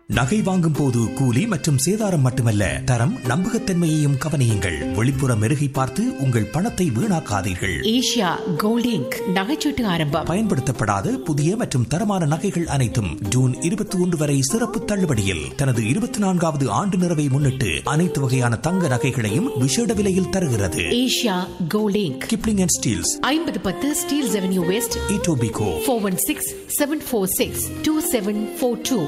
நகை வாங்கும் போது கூலி மற்றும் சேதாரம் மட்டுமல்ல தரம் நம்பகத்தன்மையையும் கவனியுங்கள் வெளிப்புற மெருகை பார்த்து உங்கள் பணத்தை வீணாக்காதீர்கள் ஏஷியா கோல்ட் இங்க் நகைச்சீட்டு ஆரம்பம் பயன்படுத்தப்படாத புதிய மற்றும் தரமான நகைகள் அனைத்தும் ஜூன் இருபத்தி ஒன்று வரை சிறப்பு தள்ளுபடியில் தனது இருபத்தி நான்காவது ஆண்டு நிறைவை முன்னிட்டு அனைத்து வகையான தங்க நகைகளையும் விசேட விலையில் தருகிறது Asia gold inc Kipling and Steeles ஐம்பது பத்து Steeles avenue west Etobicoke four one six seven four six two seven four two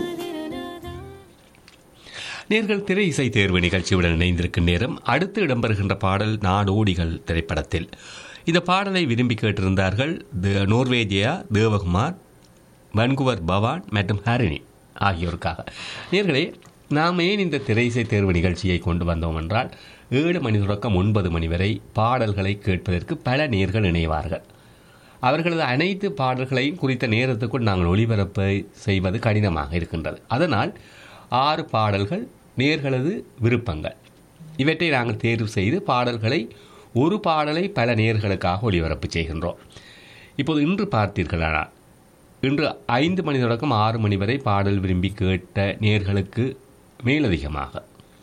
நேர்கள் திரை இசை தேர்வு நிகழ்ச்சியுடன் இணைந்திருக்கும் நேரம் அடுத்து இடம்பெறுகின்ற பாடல் நாடோடிகள் திரைப்படத்தில் இந்த பாடலை விரும்பி கேட்டிருந்தார்கள் த- நோர்வேஜியா தேவகுமார் வன்குவர் பவான் மற்றும் ஹரிணி ஆகியோருக்காக நேர்களே நாம் ஏன் இந்த திரை இசை தேர்வு நிகழ்ச்சியை கொண்டு வந்தோம் என்றால் ஏழு மணி தொடக்கம் ஒன்பது மணி வரை பாடல்களை கேட்பதற்கு பல நேர்கள் இணைவார்கள் அவர்களது அனைத்து பாடல்களையும் குறித்த நேரத்துக்குள் நாங்கள் ஒளிபரப்பு செய்வது கடினமாக இருக்கின்றது அதனால் ஆறு பாடல்கள் நேர்களது விருப்பங்கள் இவற்றை நாங்கள் தேர்வு செய்து பாடல்களை ஒரு பாடலை பல நேர்களுக்காக ஒளிபரப்பு செய்கின்றோம் இப்போது இன்று பார்த்தீர்களானால் இன்று ஐந்து மணி தொடக்கம் ஆறு மணி வரை பாடல் விரும்பி கேட்ட நேர்களுக்கு மேலதிகமாக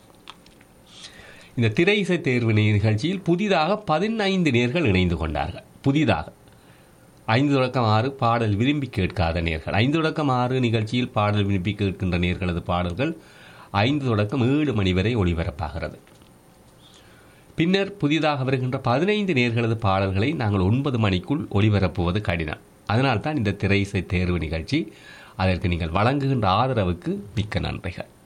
இந்த திரை இசை தேர்வு நிகழ்ச்சியில் புதிதாக பதினைந்து நேர்கள் இணைந்து கொண்டார்கள் புதிதாக ஐந்து தொடக்கம் ஆறு பாடல் விரும்பி கேட்காத நேர்கள் ஐந்து தொடக்கம் ஆறு நிகழ்ச்சியில் பாடல் விரும்பி கேட்கின்ற நேர்களது பாடல்கள் ஐந்து தொடக்கம் ஏழு மணி வரை ஒளிபரப்பாகிறது பின்னர் புதிதாக வருகின்ற பதினைந்து நேர்களது பாடல்களை நாங்கள் ஒன்பது மணிக்குள் ஒளிபரப்புவது கடினம் அதனால்தான் இந்த திரை இசை தேர்வு நிகழ்ச்சி அதற்கு நீங்கள் வழங்குகின்ற ஆதரவுக்கு மிக்க நன்றிகள்